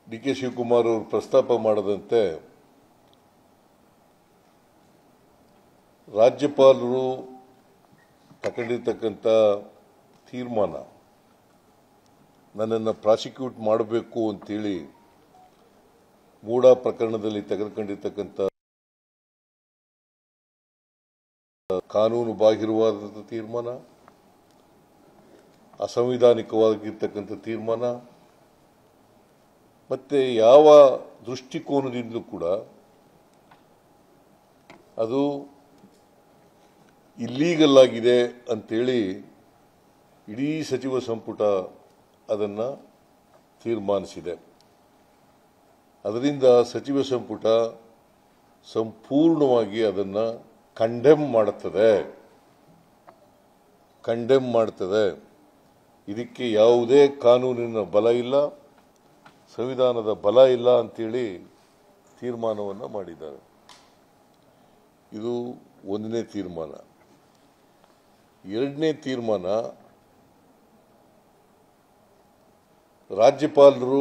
D K Shivakumar ಅವರು ಪ್ರಸ್ತಾಪ ಮಾಡದಂತೆ ರಾಜ್ಯಪಾಲರು ತಗೊಂಡಿರ್ತಕ್ಕಂಥ ತೀರ್ಮಾನ ನನ್ನನ್ನು ಪ್ರಾಸಿಕ್ಯೂಟ್ ಮಾಡಬೇಕು ಅಂತೇಳಿ ಮೂಡ ಪ್ರಕರಣದಲ್ಲಿ ತೆಗೆದುಕೊಂಡಿರ್ತಕ್ಕಂಥ ಕಾನೂನು ಬಾಹಿರವಾದ ತೀರ್ಮಾನ ಅಸಂವಿಧಾನಿಕವಾಗಿರ್ತಕ್ಕಂಥ ತೀರ್ಮಾನ ಮತ್ತೆ ಯಾವ ದೃಷ್ಟಿಕೋನದಿಂದಲೂ ಕೂಡ ಅದು ಇಲ್ಲೀಗಲ್ ಆಗಿದೆ ಅಂತೇಳಿ ಇಡೀ ಸಚಿವ ಸಂಪುಟ ಅದನ್ನು ತೀರ್ಮಾನಿಸಿದೆ ಅದರಿಂದ ಸಚಿವ ಸಂಪುಟ ಸಂಪೂರ್ಣವಾಗಿ ಅದನ್ನು ಕಂಡೆಮ್ ಮಾಡುತ್ತದೆ ಕಂಡೆಮ್ ಮಾಡ್ತದೆ ಇದಕ್ಕೆ ಯಾವುದೇ ಕಾನೂನಿನ ಬಲ ಇಲ್ಲ ಸಂವಿಧಾನದ ಬಲ ಇಲ್ಲ ಅಂತೇಳಿ ತೀರ್ಮಾನವನ್ನು ಮಾಡಿದ್ದಾರೆ ಇದು ಒಂದನೇ ತೀರ್ಮಾನ ಎರಡನೇ ತೀರ್ಮಾನ ರಾಜ್ಯಪಾಲರು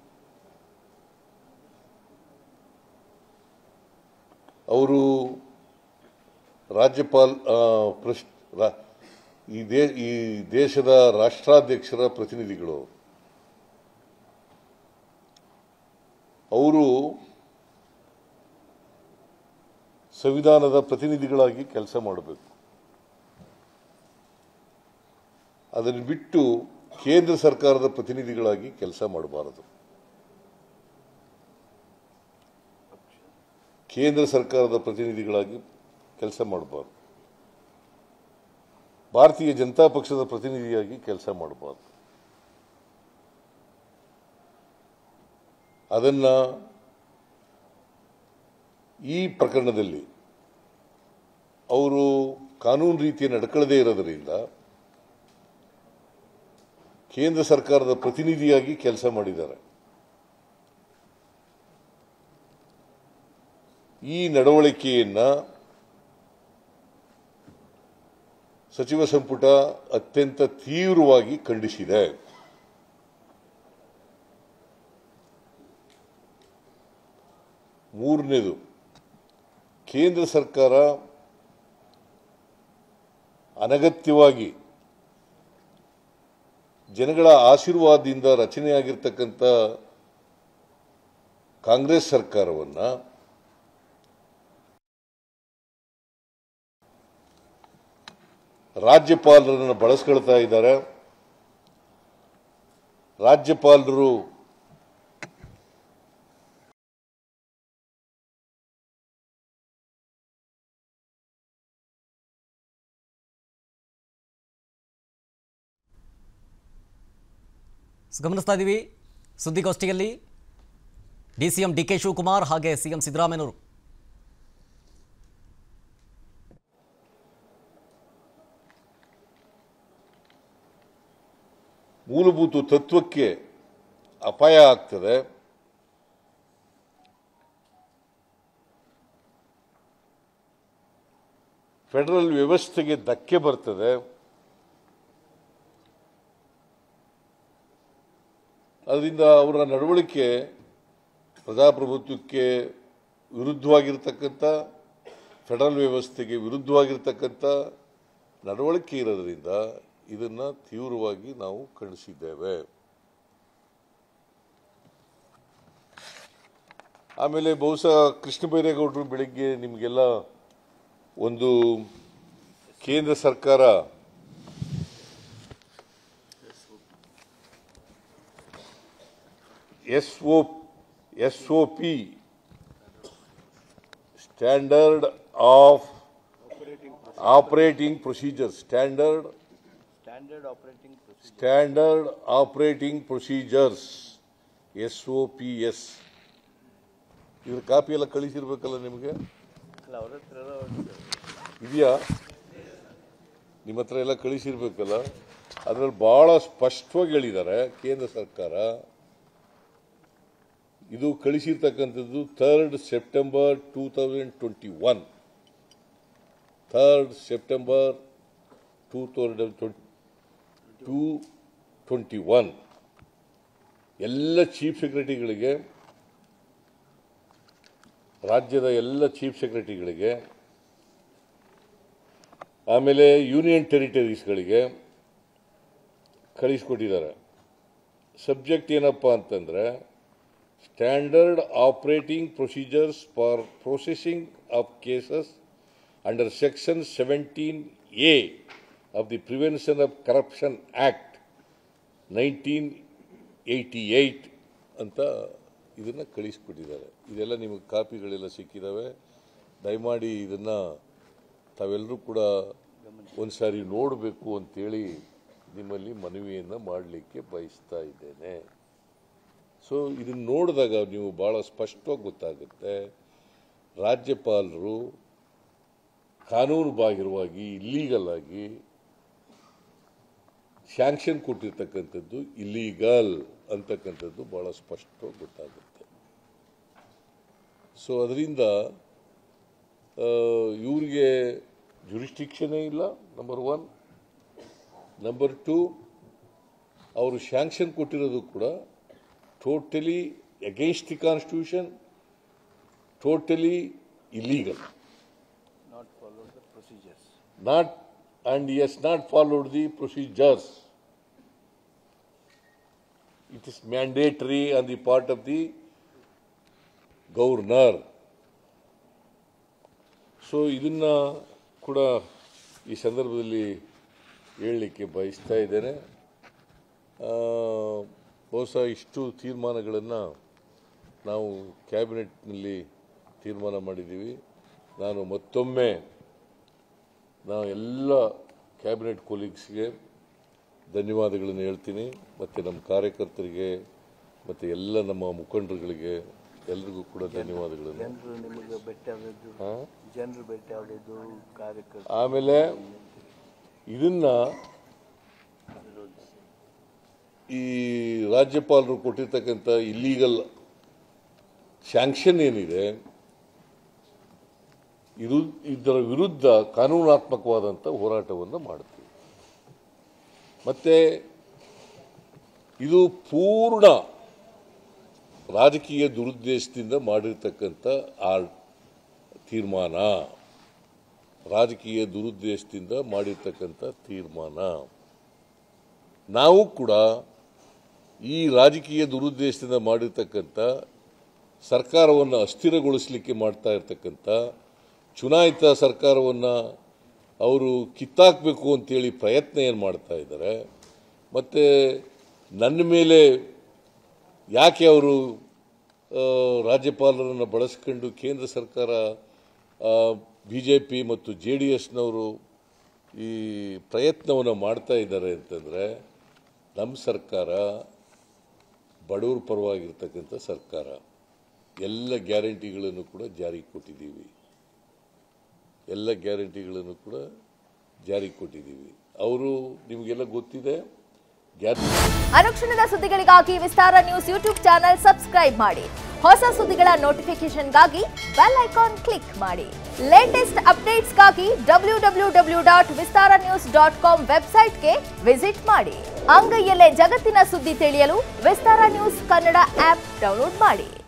ಅವರು ರಾಜ್ಯಪಾಲ್ ಆ, ಪ್ರಶ್- ರಾ- ಈ ದೇ ಈ ದೇಶದ ರಾಷ್ಟ್ರಾಧ್ಯಕ್ಷರ ಪ್ರತಿನಿಧಿಗಳು ಅವರು ಸಂವಿಧಾನದ ಪ್ರತಿನಿಧಿಗಳಾಗಿ ಕೆಲಸ ಮಾಡಬೇಕು ಅದನ್ನು ಬಿಟ್ಟು ಕೇಂದ್ರ ಸರ್ಕಾರದ ಪ್ರತಿನಿಧಿಗಳಾಗಿ ಕೆಲಸ ಮಾಡಬಾರದು ಕೇಂದ್ರ ಸರ್ಕಾರದ ಪ್ರತಿನಿಧಿಗಳಾಗಿ ಕೆಲಸ ಮಾಡಬಾರದು ಭಾರತೀಯ ಜನತಾ ಪಕ್ಷದ ಪ್ರತಿನಿಧಿಯಾಗಿ ಕೆಲಸ ಮಾಡಬಾರದು ಅದನ್ನ ಈ ಪ್ರಕರಣದಲ್ಲಿ ಅವರು ಕಾನೂನು ರೀತಿಯ ನಡ್ಕೊಳ್ಳದೇ ಇರೋದರಿಂದ ಕೇಂದ್ರ ಸರ್ಕಾರದ ಪ್ರತಿನಿಧಿಯಾಗಿ ಕೆಲಸ ಮಾಡಿದ್ದಾರೆ ಈ ನಡವಳಿಕೆಯನ್ನ ಸಚಿವ ಸಂಪುಟ ಅತ್ಯಂತ ತೀವ್ರವಾಗಿ ಖಂಡಿಸಿದೆ ಮೂರನೇದು ಕೇಂದ್ರ ಸರ್ಕಾರ ಅನಗತ್ಯವಾಗಿ ಜನಗಳ ಆಶೀರ್ವಾದದಿಂದ ರಚನೆಯಾಗಿರ್ತಕ್ಕಂಥ ಕಾಂಗ್ರೆಸ್ ಸರ್ಕಾರವನ್ನ ರಾಜ್ಯಪಾಲರನ್ನು ಬಳಸ್ಕೊಳ್ತಾ ಇದ್ದಾರೆ ರಾಜ್ಯಪಾಲರು ಗಮನಿಸ್ತಾ ಇದ್ದೀವಿ ಸುದ್ದಿಗೋಷ್ಠಿಯಲ್ಲಿ D C M D K Shivakumar ಹಾಗೆ ಸಿ ಎಂ ಸಿದ್ದರಾಮಯ್ಯನವರು ಮೂಲಭೂತ ತತ್ವಕ್ಕೆ ಅಪಾಯ ಆಗ್ತದೆ ಫೆಡರಲ್ ವ್ಯವಸ್ಥೆಗೆ ಧಕ್ಕೆ ಬರ್ತದೆ ಅದರಿಂದ ಅವರ ನಡವಳಿಕೆ ಪ್ರಜಾಪ್ರಭುತ್ವಕ್ಕೆ ವಿರುದ್ಧವಾಗಿರ್ತಕ್ಕಂಥ ಫೆಡರಲ್ ವ್ಯವಸ್ಥೆಗೆ ವಿರುದ್ಧವಾಗಿರ್ತಕ್ಕಂಥ ನಡವಳಿಕೆ ಇರೋದ್ರಿಂದ ಇದನ್ನ ತೀವ್ರವಾಗಿ ನಾವು ಖಂಡಿಸಿದ್ದೇವೆ ಆಮೇಲೆ ಬಹುಶಃ ಕೃಷ್ಣ ಬೈರೇಗೌಡರು ಬೆಳಿಗ್ಗೆ ನಿಮಗೆಲ್ಲ ಒಂದು ಕೇಂದ್ರ ಸರ್ಕಾರ S O S O P standard of operating procedure standard Standard operating procedure. Standard operating procedures S O P S ಇದ್ರ ಕಾಪಿ ಎಲ್ಲ ಕಳಿಸಿರ್ಬೇಕಲ್ಲ ನಿಮಗೆ ಅಲ್ಲ ಅವ್ರ ಹತ್ರ ಇರೋ ಒಂದು ಇದೆಯಾ ನಿಮ್ಮ ಹತ್ರ ಎಲ್ಲ ಕಳಿಸಿರ್ಬೇಕಲ್ಲ ಅದರಲ್ಲಿ ಬಹಳ ಸ್ಪಷ್ಟವಾಗಿ ಹೇಳಿದ್ದಾರೆ ಕೇಂದ್ರ ಸರ್ಕಾರ ಇದು ಕಳಿಸಿರ್ತಕ್ಕಂಥದ್ದು third September two thousand twenty one third September two thousand two twenty one ಎಲ್ಲ ಚೀಫ್ ಸೆಕ್ರೆಟರಿಗಳಿಗೆ ರಾಜ್ಯದ ಎಲ್ಲ ಚೀಫ್ ಸೆಕ್ರೆಟರಿಗಳಿಗೆ ಆಮೇಲೆ ಯೂನಿಯನ್ ಟೆರಿಟರೀಸ್ಗಳಿಗೆ ಕಳಿಸ್ಕೊಟ್ಟಿದ್ದಾರೆ ಸಬ್ಜೆಕ್ಟ್ ಏನಪ್ಪ ಅಂತಂದರೆ standard operating procedures for processing of cases under section seventeen A of the prevention of corruption act nineteen eighty eight ಅಂತ ಇದನ್ನು ಕಳಿಸ್ಕೊಟ್ಟಿದ್ದಾರೆ ಇದೆಲ್ಲ ನಿಮಗೆ ಕಾಪಿಗಳೆಲ್ಲ ಸಿಕ್ಕಿದ್ದಾವೆ ದಯಮಾಡಿ ಇದನ್ನು ತಾವೆಲ್ಲರೂ ಕೂಡ ಒಂದು ಸಾರಿ ನೋಡಬೇಕು ಅಂತೇಳಿ ನಿಮ್ಮಲ್ಲಿ ಮನವಿಯನ್ನು ಮಾಡಲಿಕ್ಕೆ ಬಯಸ್ತಾ ಇದ್ದೇನೆ ಸೊ ಇದನ್ನು ನೋಡಿದಾಗ ನೀವು ಭಾಳ ಸ್ಪಷ್ಟವಾಗಿ ಗೊತ್ತಾಗುತ್ತೆ ರಾಜ್ಯಪಾಲರು ಕಾನೂನು ಬಾಹಿರವಾಗಿ ಇಲ್ಲೀಗಲ್ ಆಗಿ ಸ್ಯಾಂಕ್ಷನ್ ಕೊಟ್ಟಿರ್ತಕ್ಕಂಥದ್ದು ಇಲ್ಲೀಗಲ್ ಅಂತಕ್ಕಂಥದ್ದು ಭಾಳ ಸ್ಪಷ್ಟವಾಗಿ ಗೊತ್ತಾಗುತ್ತೆ ಸೊ ಅದರಿಂದ ಇವರಿಗೆ ಜುರಿಸ್ಟಿಕ್ಷನೇ ಇಲ್ಲ ನಂಬರ್ ಒನ್ ನಂಬರ್ ಟು ಅವರು ಸ್ಯಾಂಕ್ಷನ್ ಕೊಟ್ಟಿರೋದು ಕೂಡ totally against the constitution totally illegal Not follow the procedures. not and he has not followed the procedures. It is mandatory on the part of the governor. So ಇದನ್ನ ಕೂಡ ಈ ಸಂದರ್ಭದಲ್ಲಿ ಹೇಳಲಿಕ್ಕೆ ಬಯಸ್ತಾ ಇದ್ದೇನೆ ಆ, ಬಹುಶಃ ಇಷ್ಟು ತೀರ್ಮಾನಗಳನ್ನು ನಾವು ಕ್ಯಾಬಿನೆಟ್ನಲ್ಲಿ ತೀರ್ಮಾನ ಮಾಡಿದ್ದೀವಿ ನಾನು ಮತ್ತೊಮ್ಮೆ ನಾವು ಎಲ್ಲ ಕ್ಯಾಬಿನೆಟ್ ಕೊಲೀಗ್ಸ್ಗೆ ಧನ್ಯವಾದಗಳನ್ನು ಹೇಳ್ತೀನಿ ಮತ್ತು ನಮ್ಮ ಕಾರ್ಯಕರ್ತರಿಗೆ ಮತ್ತು ಎಲ್ಲ ನಮ್ಮ ಮುಖಂಡರುಗಳಿಗೆ ಎಲ್ರಿಗೂ ಕೂಡ ಧನ್ಯವಾದಗಳನ್ನು ಜನರು ನಿಮಗೆ ಭೇಟಿ ಆಗೋದು ಹಾಂ ಜನರು ಭೇಟಿ ಆಗೋದು ಕಾರ್ಯಕರ್ತರು ಆಮೇಲೆ ಇದನ್ನ ಈ ರಾಜ್ಯಪಾಲರು ಕೊಟ್ಟಿರ್ತಕ್ಕಂಥ ಇಲ್ಲೀಗಲ್ ಸ್ಯಾಂಕ್ಷನ್ ಏನಿದೆ ಇದು ಇದರ ವಿರುದ್ಧ ಕಾನೂನಾತ್ಮಕವಾದಂಥ ಹೋರಾಟವನ್ನು ಮಾಡ್ತೀವಿ ಮತ್ತೆ ಇದು ಪೂರ್ಣ ರಾಜಕೀಯ ದುರುದ್ದೇಶದಿಂದ ಮಾಡಿರ್ತಕ್ಕಂಥ ಆ ತೀರ್ಮಾನ ರಾಜಕೀಯ ದುರುದ್ದೇಶದಿಂದ ಮಾಡಿರ್ತಕ್ಕಂಥ ತೀರ್ಮಾನ ನಾವು ಕೂಡ ಈ ರಾಜಕೀಯ ದುರುದ್ದೇಶದಿಂದ ಮಾಡಿರ್ತಕ್ಕಂಥ ಸರ್ಕಾರವನ್ನು ಅಸ್ಥಿರಗೊಳಿಸಲಿಕ್ಕೆ ಮಾಡ್ತಾ ಇರ್ತಕ್ಕಂಥ ಚುನಾಯಿತ ಸರ್ಕಾರವನ್ನು ಅವರು ಕಿತ್ತಾಕಬೇಕು ಅಂತೇಳಿ ಪ್ರಯತ್ನ ಏನು ಮಾಡ್ತಾ ಇದ್ದಾರೆ ಮತ್ತು ನನ್ನ ಮೇಲೆ ಯಾಕೆ ಅವರು ಆ, ರಾಜ್ಯಪಾಲರನ್ನು ಬಳಸ್ಕೊಂಡು ಕೇಂದ್ರ ಸರ್ಕಾರ ಬಿ ಜೆ ಪಿ ಮತ್ತು ಜೆ ಡಿ ಎಸ್ನವರು ಈ ಪ್ರಯತ್ನವನ್ನು ಮಾಡ್ತಾ ಇದ್ದಾರೆ ಅಂತಂದರೆ ನಮ್ಮ ಸರ್ಕಾರ ಬಡವರ ಪರವಾಗಿರ್ತಕ್ಕಂಥ ಸರ್ಕಾರ ಎಲ್ಲ ಗ್ಯಾರಂಟಿಗಳನ್ನು ಕೂಡ ಜಾರಿಗೆ ಕೊಟ್ಟಿದ್ದೀವಿ ಎಲ್ಲ ಗ್ಯಾರಂಟಿಗಳನ್ನು ಕೂಡ ಜಾರಿಗೆ ಕೊಟ್ಟಿದ್ದೀವಿ ಅವರು ನಿಮಗೆಲ್ಲ ಗೊತ್ತಿದೆ ಗ್ಯಾರಂಟಿ ಅನುಕ್ಷಣದ ಸುದ್ದಿಗಳಿಗಾಗಿ Vistara news YouTube channel subscribe ಮಾಡಿ ಹೊಸ ಸುದ್ದಿಗಳ ನೋಟಿಫಿಕೇಶನ್ಗಾಗಿ ಬೆಲ್ ಐಕಾನ್ ಕ್ಲಿಕ್ ಮಾಡಿ ಲೇಟೆಸ್ಟ್ ಅಪ್ಡೇಟ್ಸ್ಗಾಗಿ W W W dot Vistara news dot com ವೆಬ್ಸೈಟ್ಗೆ ವಿಸಿಟ್ ಮಾಡಿ ಅಂಗೈಯಲ್ಲೇ ಜಗತ್ತಿನ ಸುದ್ದಿ ತಿಳಿಯಲು Vistara news Kannada app download ಮಾಡಿ